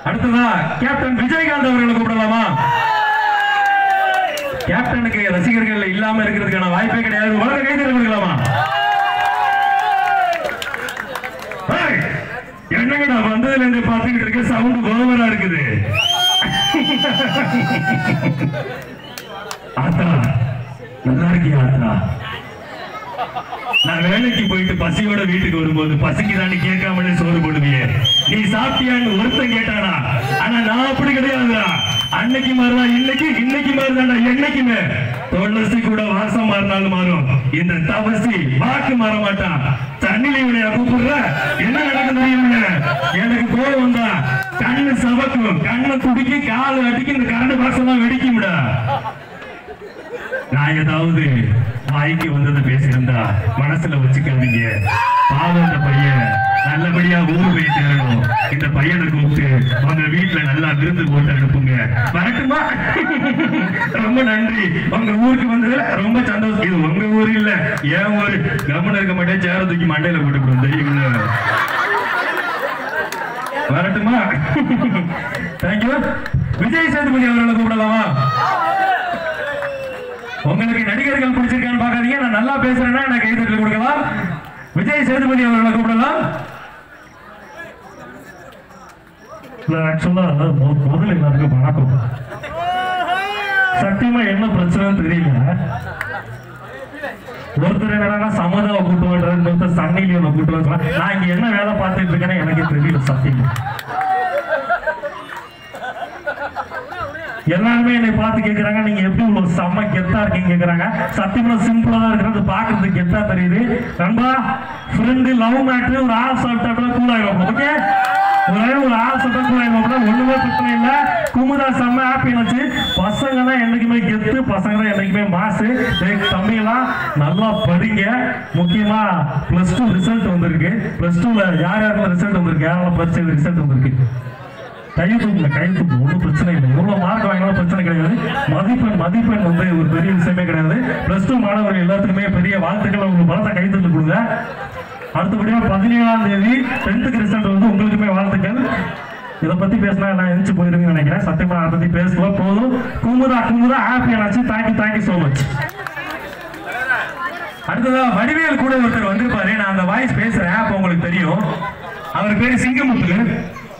அடுத்ததா கேப்டன் விஜயகாந்த் அவர்களை கூப்பிடலாமா கேப்டனுக்கு ரசிகர்கள் இல்லாம இருக்கிறதுக்கான வாய்ப்பே கிடையாது வளர கைது கொடுக்கலாமா ஏய், என்னங்கடா வந்ததுல இருந்து பாத்துக்கிட்டு இருக்க சவுண்ட் கோவரா இருக்குது ஆத்தா நல்லா இருக்கியா ஆத்தா நான் வேலைக்கு போயிட்டு பசியோட வீட்டுக்கு வரும்போது பசிக்குதான்னு கேட்காமலே சோறு போடுவியே நீ சாப்பிட்டியான்னு ஒருத்தன் கேட்டானா ஆனா நான் அப்படி கிடையாதுடா அன்னைக்கு மாறுதான் இன்னைக்கு இன்னைக்கு மாறுதான்டா என்னைக்குமே துளசி கூட வாசம் மாறினாலும் மாறும் இந்த தவசி வாக்கு மாற மாட்டான் தண்ணில இவனைய கூப்பிடுற என்ன நடக்கும் தெரியுமில்ல எனக்கு கோவம் வந்தா கண்ணு சவக்கும் கண்ணை துடிக்கி காலு அடிக்கி இந்த கரண்ட் பாக்ஸ் எல்லாம் வெடிக்கும்டா நான் ஏதாவது வாய்க்கு வந்ததை பேசியிருந்தா மனசுல வச்சுக்காதீங்க பாவம் இந்த பையன் நல்லபடியா ஊர் போய் சேரணும் இந்த பையனை கூப்பிட்டு உங்க வீட்டுல நல்லா விருந்து போட்டு அனுப்புங்க வரட்டுமா ரொம்ப நன்றி உங்க ஊருக்கு வந்ததுல ரொம்ப சந்தோஷம் இது உங்க ஊர் இல்ல என் ஊரு கவனம் இருக்க மாட்டேன் சேர தூக்கி மண்டையில போட்டுக்கணும் தெரியுங்களா வரட்டுமா தேங்க்யூ விஜய் சேதுபதி அவர்களை கூப்பிடலாமா உங்களுக்கு நடிகர்கள் பிடிச்சிருக்கான்னு பாக்காதீங்க நான் நல்லா பேசுறேன்னா எனக்கு கைதட்டல் கொடுக்கலாம் விஜய் சேதுபதி அவர்களை கூப்பிடலாம் இல்ல ஆக்சுவலா முதல்ல எல்லாருக்கும் வணக்கம் சத்தியமா என்ன பிரச்சனைன்னு தெரியல ஒருத்தர் என்னன்னா சமதாவை கூட்டு வர்றாரு இன்னொருத்தர் சன்னிலியோட கூட்டு வர்றாரு நான் இங்க என்ன வேலை பார்த்துட்டு இருக்கேன்னு எனக்கு தெரியல சத்தியமா எல்லாருமே என்னை பார்த்து கேக்குறாங்க நீங்க எப்படி இவ்வளவு செம்ம கெத்தா இருக்கீங்க கேக்குறாங்க சத்தியமா சிம்பிளா தான் இருக்கிறது பாக்குறதுக்கு கெத்தா தெரியுது நண்பா ஃப்ரெண்டு லவ் மேட்ரு ஒரு ஆள் சாப்பிட்டா கூல் ஆகும் ஓகே ஒரே ஒரு ஆள் சாப்பிட்டா கூல் ஆகும் ஒண்ணுமே பிரச்சனை இல்ல குமுதா செம்ம ஹாப்பி ஆச்சு பசங்க தான் என்னைக்குமே கெத்து பசங்க தான் என்னைக்குமே மாசு டேய் தம்பிலாம் நல்லா படிங்க முக்கியமா பிளஸ் டூ ரிசல்ட் வந்திருக்கு பிளஸ் டூல யார் யாருக்கும் ரிசல்ட் வந்திருக்கு யாரெல்லாம் பரிச்சை ரிசல்ட் வந்திருக்கு கையெழுத்து கையெழுத்து ஒன்றும் பிரச்சனை இல்லை எவ்வளவு மார்க் வாங்கினாலும் பிரச்சனை கிடையாது மதிப்பெண் மதிப்பெண் வந்து ஒரு பெரிய விஷயமே கிடையாது பிளஸ் டூ மாணவர்கள் எல்லாத்துக்குமே பெரிய வாழ்த்துக்களை உங்களுக்கு பலத்த கைத்தட்டு கொடுங்க அடுத்தபடியா பதினேழாம் தேதி டென்த்துக்கு ரிசல்ட் வந்து உங்களுக்குமே வாழ்த்துக்கள் இதை பத்தி பேசினா நான் எந்திரிச்சு போயிருவீங்கன்னு நினைக்கிறேன் சத்தியமா அதை பத்தி பேசுவோம் போதும் குமுதா குமுதா ஹாப்பி ஆனாச்சு தேங்க்யூ தேங்க்யூ ஸோ மச் அடுத்ததா வடிவேல் கூட ஒருத்தர் வந்திருப்பாரு நான் அந்த வாய்ஸ் பேசுறேன் அப்ப உங்களுக்கு தெரியும் அவர் பேரு சிங்கமுத்து